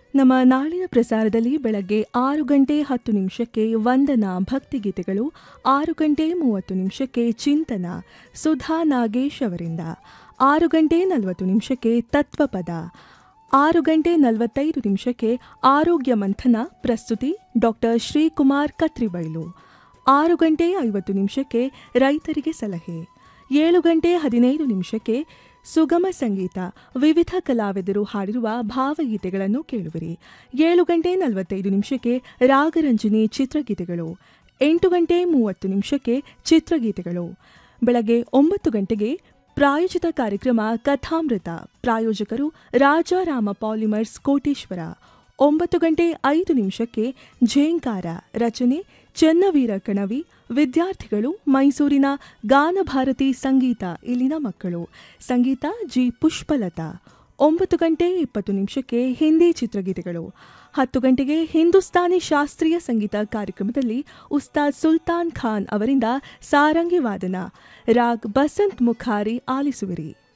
ನಮ್ಮ ನಾಳಿನ ಪ್ರಸಾರದಲ್ಲಿ ಬೆಳಗ್ಗೆ ಆರು ಗಂಟೆ ಹತ್ತು ನಿಮಿಷಕ್ಕೆ ವಂದನ ಭಕ್ತಿಗೀತೆಗಳು ಆರು ಗಂಟೆ ಮೂವತ್ತು ನಿಮಿಷಕ್ಕೆ ಚಿಂತನ ಸುಧಾ ನಾಗೇಶ್ ಅವರಿಂದ ಆರು ಗಂಟೆ ನಲವತ್ತು ನಿಮಿಷಕ್ಕೆ ತತ್ವಪದ ಆರು ಗಂಟೆ ನಲವತ್ತೈದು ನಿಮಿಷಕ್ಕೆ ಆರೋಗ್ಯ ಮಂಥನ ಪ್ರಸ್ತುತಿ ಡಾಕ್ಟರ್ ಶ್ರೀಕುಮಾರ್ ಕತ್ರಿಬೈಲು ಆರು ಗಂಟೆ ಐವತ್ತು ನಿಮಿಷಕ್ಕೆ ರೈತರಿಗೆ ಸಲಹೆ ಏಳು ಗಂಟೆ ಹದಿನೈದು ನಿಮಿಷಕ್ಕೆ ಸುಗಮ ಸಂಗೀತ ವಿವಿಧ ಕಲಾವಿದರು ಹಾಡಿರುವ ಭಾವಗೀತೆಗಳನ್ನು ಕೇಳುವಿರಿ ಏಳು ಗಂಟೆ ನಲವತ್ತೈದು ನಿಮಿಷಕ್ಕೆ ರಾಗರಂಜನಿ ಚಿತ್ರಗೀತೆಗಳು ಎಂಟು ಗಂಟೆ ಮೂವತ್ತು ನಿಮಿಷಕ್ಕೆ ಚಿತ್ರಗೀತೆಗಳು ಬೆಳಗ್ಗೆ ಒಂಬತ್ತು ಗಂಟೆಗೆ ಪ್ರಾಯೋಜಿತ ಕಾರ್ಯಕ್ರಮ ಕಥಾಮೃತ ಪ್ರಾಯೋಜಕರು ರಾಜಾರಾಮ ಪಾಲಿಮರ್ಸ್ ಕೋಟೇಶ್ವರ ಒಂಬತ್ತು ಗಂಟೆ ಐದು ನಿಮಿಷಕ್ಕೆ ಝೇಂಕಾರ ರಚನೆ ಚೆನ್ನವೀರ ಕಣವಿ ವಿದ್ಯಾರ್ಥಿಗಳು ಮೈಸೂರಿನ ಗಾನಭಾರತಿ ಸಂಗೀತ ಇಲ್ಲಿನ ಮಕ್ಕಳು ಸಂಗೀತ ಜಿ ಪುಷ್ಪಲತಾ ಒಂಬತ್ತು ಗಂಟೆ ಇಪ್ಪತ್ತು ನಿಮಿಷಕ್ಕೆ ಹಿಂದಿ ಚಿತ್ರಗೀತೆಗಳು ಹತ್ತು ಗಂಟೆಗೆ ಹಿಂದೂಸ್ತಾನಿ ಶಾಸ್ತ್ರೀಯ ಸಂಗೀತ ಕಾರ್ಯಕ್ರಮದಲ್ಲಿ ಉಸ್ತಾದ್ ಸುಲ್ತಾನ್ ಖಾನ್ ಅವರಿಂದ ಸಾರಂಗಿ ವಾದನ ರಾಗ್ ಬಸಂತ್ ಮುಖಾರಿ ಆಲಿಸುವಿರಿ